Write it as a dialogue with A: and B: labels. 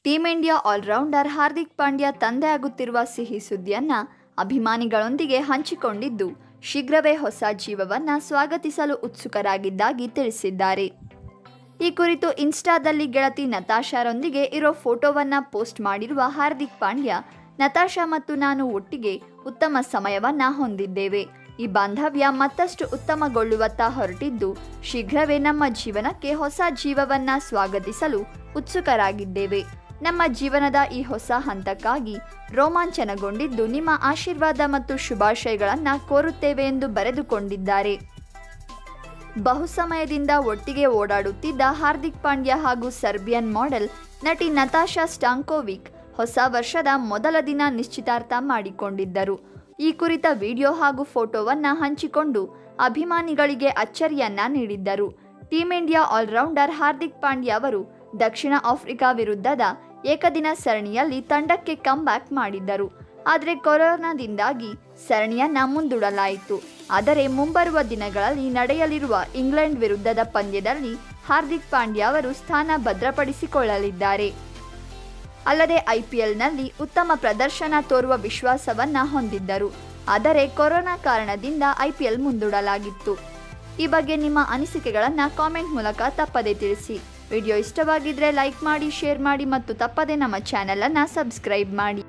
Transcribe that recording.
A: team India allrounder Hardik Pandya ತಂದೆಯಾಗುತ್ತಿರುವ ಸಿಹಿ ಸುದ್ದಿಯನ್ನ ಅಭಿಮಾನಿಗಳೊಂದಿಗೆ ಹಂಚಿಕೊಂಡಿದ್ದು ಶೀಘ್ರವೇ ಹೊಸ ಜೀವವನ್ನು ಸ್ವಾಗತಿಸಲು ಉತ್ಸುಕರಾಗಿದ್ದಾಗಿ ತಿಳಿಸಿದ್ದಾರೆ ಈ ಕುರಿತು ಇನ್ಸ್ಟಾದಲ್ಲಿ ಗೆಳತಿ ನತಾಶಾರೊಂದಿಗೆ ಇರೋ ಫೋಟೋವನ್ನ ಪೋಸ್ಟ್ ಮಾಡಿರುವ ಹಾರ್ದಿಕ್ ಪಾಂಡ್ಯ ನತಾಶಾ ಮತ್ತು ನಾನು ಒಟ್ಟಿಗೆ ಉತ್ತಮ ಸಮಯವನ್ನ ಹೊಂದಿದ್ದೇವೆ ಈ ಬಾಂಧವ್ಯ ಮತ್ತಷ್ಟು ಉತ್ತಮಗೊಳ್ಳುವತ್ತ ಹೊರಟಿದ್ದು ಶೀಘ್ರವೇ ನಮ್ಮ ಜೀವನಕ್ಕೆ ಹೊಸ ಜೀವವನ್ನ ಸ್ವಾಗತಿಸಲು ಉತ್ಸುಕರಾಗಿದ್ದೇವೆ ನಮ್ಮ ಜೀವನದ ಈ ಹೊಸ ಹಂತಕ್ಕಾಗಿ ರೋಮಾಂಚನಗೊಂಡಿದ್ದು ನಿಮ್ಮ ಆಶೀರ್ವಾದ ಮತ್ತು ಶುಭಾಶಯಗಳನ್ನು ಕೋರುತ್ತೇವೆ ಎಂದು ಬರೆದುಕೊಂಡಿದ್ದಾರೆ ಬಹುಸಮಯದಿಂದ ಒಟ್ಟಿಗೆ ಓಡಾಡುತ್ತಿದ್ದ ಹಾರ್ದಿಕ್ ಪಾಂಡ್ಯ ಹಾಗೂ ಸರ್ಬಿಯನ್ ಮಾಡೆಲ್ ನಟಿ ನತಾಶಾ ಸ್ಟಾಂಕೋವಿಕ್ ಹೊಸ ವರ್ಷದ ಮೊದಲ ದಿನ ನಿಶ್ಚಿತಾರ್ಥ ಮಾಡಿಕೊಂಡಿದ್ದರು ಈ ಕುರಿತ ವಿಡಿಯೋ ಹಾಗೂ ಫೋಟೋವನ್ನ ಹಂಚಿಕೊಂಡು ಅಭಿಮಾನಿಗಳಿಗೆ ಅಚ್ಚರಿಯನ್ನ ನೀಡಿದ್ದರು team India allrounder Hardik Pandya ಅವರು ದಕ್ಷಿಣ ಆಫ್ರಿಕಾ ವಿರುದ್ಧದ ಏಕದಿನ ಸರಣಿಯಲ್ಲಿ ತಂಡಕ್ಕೆ ಕಮ್ಬ್ಯಾಕ್ ಮಾಡಿದ್ದರು ಆದರೆ ಕೊರೋನಾದಿಂದಾಗಿ ಸರಣಿಯನ್ನ ಮುಂದೂಡಲಾಯಿತು ಆದರೆ ಮುಂಬರುವ ದಿನಗಳಲ್ಲಿ ನಡೆಯಲಿರುವ ಇಂಗ್ಲೆಂಡ್ ವಿರುದ್ಧದ ಪಂದ್ಯದಲ್ಲಿ ಹಾರ್ದಿಕ್ ಪಾಂಡ್ಯ ಅವರು ಸ್ಥಾನ ಭದ್ರಪಡಿಸಿಕೊಳ್ಳಲಿದ್ದಾರೆ ಅಲ್ಲದೆ ಐಪಿಎಲ್ನಲ್ಲಿ ಉತ್ತಮ ಪ್ರದರ್ಶನ ತೋರುವ ವಿಶ್ವಾಸವನ್ನ ಹೊಂದಿದ್ದರು ಆದರೆ ಕೊರೋನಾ ಕಾರಣದಿಂದ ಐಪಿಎಲ್ ಮುಂದೂಡಲಾಗಿತ್ತು ಈ ಬಗ್ಗೆ ನಿಮ್ಮ ಅನಿಸಿಕೆಗಳನ್ನು ಕಾಮೆಂಟ್ ಮೂಲಕ ತಪ್ಪದೇ ತಿಳಿಸಿ ವಿಡಿಯೋ ಇಷ್ಟವಾಗಿದ್ರೆ ಲೈಕ್ ಮಾಡಿ ಶೇರ್ ಮಾಡಿ ಮತ್ತು ತಪ್ಪದೇ ನಮ್ಮ ಚಾನೆಲನ್ನು ಸಬ್ಸ್ಕ್ರೈಬ್ ಮಾಡಿ